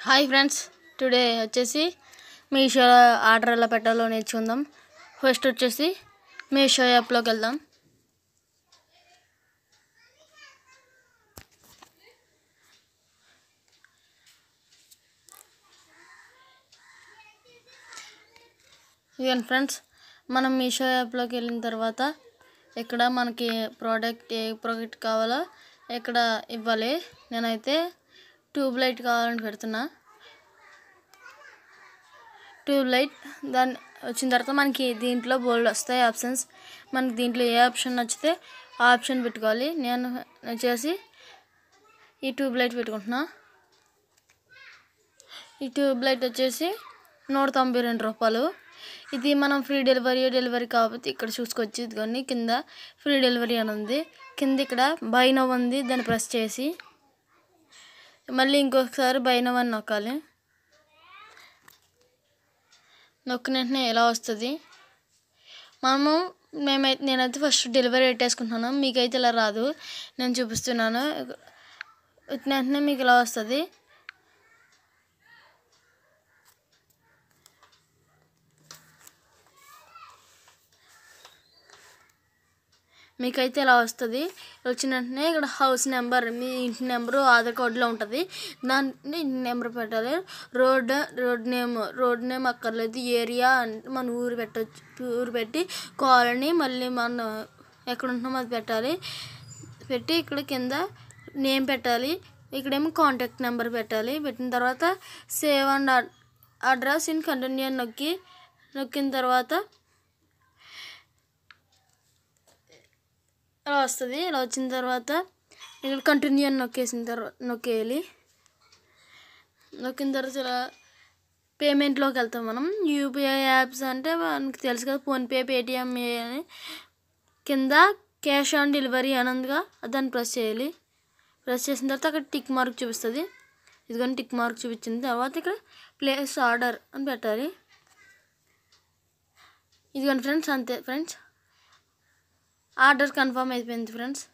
hi friends today వచ్చేసి Meesho order ఎలా పెట్టాలో నేర్చుకుందాం ఫస్ట్ వచ్చేసి మీషో యాప్లోకి వెళ్దాం ఇదిగోండి ఫ్రెండ్స్ మనం మీషో యాప్లోకి వెళ్ళిన తర్వాత ఇక్కడ మనకి ప్రోడక్ట్ ఏ ప్రోడక్ట్ కావాలో ఇక్కడ ఇవ్వాలి నేనైతే ట్యూబ్ లైట్ కావాలని పెడుతున్నా ట్యూబ్ లైట్ దాన్ని వచ్చిన తర్వాత మనకి దీంట్లో బోల్డ్ వస్తాయి ఆప్షన్స్ మనకి దీంట్లో ఏ ఆప్షన్ నచ్చితే ఆ ఆప్షన్ పెట్టుకోవాలి నేను వచ్చేసి ఈ ట్యూబ్ లైట్ పెట్టుకుంటున్నా ఈ ట్యూబ్ లైట్ వచ్చేసి నూట తొంభై రెండు రూపాయలు ఇది మనం ఫ్రీ డెలివరీ డెలివరీ కాకపోతే ఇక్కడ చూసుకోవచ్చు ఇదిగోండి కింద ఫ్రీ డెలివరీ అని ఉంది కింద ఇక్కడ బై నవ్ ఉంది దాన్ని ప్రెస్ చేసి మళ్ళీ ఇంకొకసారి బై నవ్ అని నొక్కాలి నొక్కిన వెంటనే ఎలా వస్తుంది మనము మేమైతే నేనైతే ఫస్ట్ డెలివరీ పెట్టేసుకుంటున్నాను మీకైతే ఇలా రాదు నేను చూపిస్తున్నాను వచ్చిన వెంటనే మీకు ఇలా వస్తుంది మీకైతే ఇలా వస్తుంది వచ్చిన వెంటనే ఇక్కడ హౌస్ నెంబర్ మీ ఇంటి నెంబరు ఆధార్ కార్డులో ఉంటుంది దాన్ని ఇంటి నెంబర్ పెట్టాలి road road name road name అక్కర్లేదు ఏరియా అంటే మన ఊరు పెట్టచ్చు ఊరు పెట్టి కాలనీ మళ్ళీ మన ఎక్కడ ఉంటున్నామో అది పెట్టాలి పెట్టి ఇక్కడ కింద నేమ్ పెట్టాలి ఇక్కడేమో కాంటాక్ట్ నెంబర్ పెట్టాలి పెట్టిన తర్వాత save and address in continue అని నొక్కి నొక్కిన తర్వాత ఇలా వస్తుంది ఇలా వచ్చిన తర్వాత ఇక్కడ కంటిన్యూ అని నొక్కేసిన తర్వాత నొక్కేయాలి నొక్కిన తర్వాత ఇలా పేమెంట్లోకి వెళ్తాం మనం యూపీఐ యాప్స్ అంటే మనకి తెలుసు కదా ఫోన్పే పేటిఎం అని కింద క్యాష్ ఆన్ డెలివరీ అనందుగా దాన్ని ప్రెస్ చేయాలి ప్రెస్ చేసిన తర్వాత అక్కడ టిక్ మార్క్ చూపిస్తుంది ఇదిగోని టిక్ మార్క్ చూపించిన తర్వాత ఇక్కడ ప్లేస్ ఆర్డర్ అని పెట్టాలి ఇదిగోండి ఫ్రెండ్స్ అంతే ఫ్రెండ్స్ ఆర్డర్ కన్ఫర్మ్ అయిపోయింది ఫ్రెండ్స్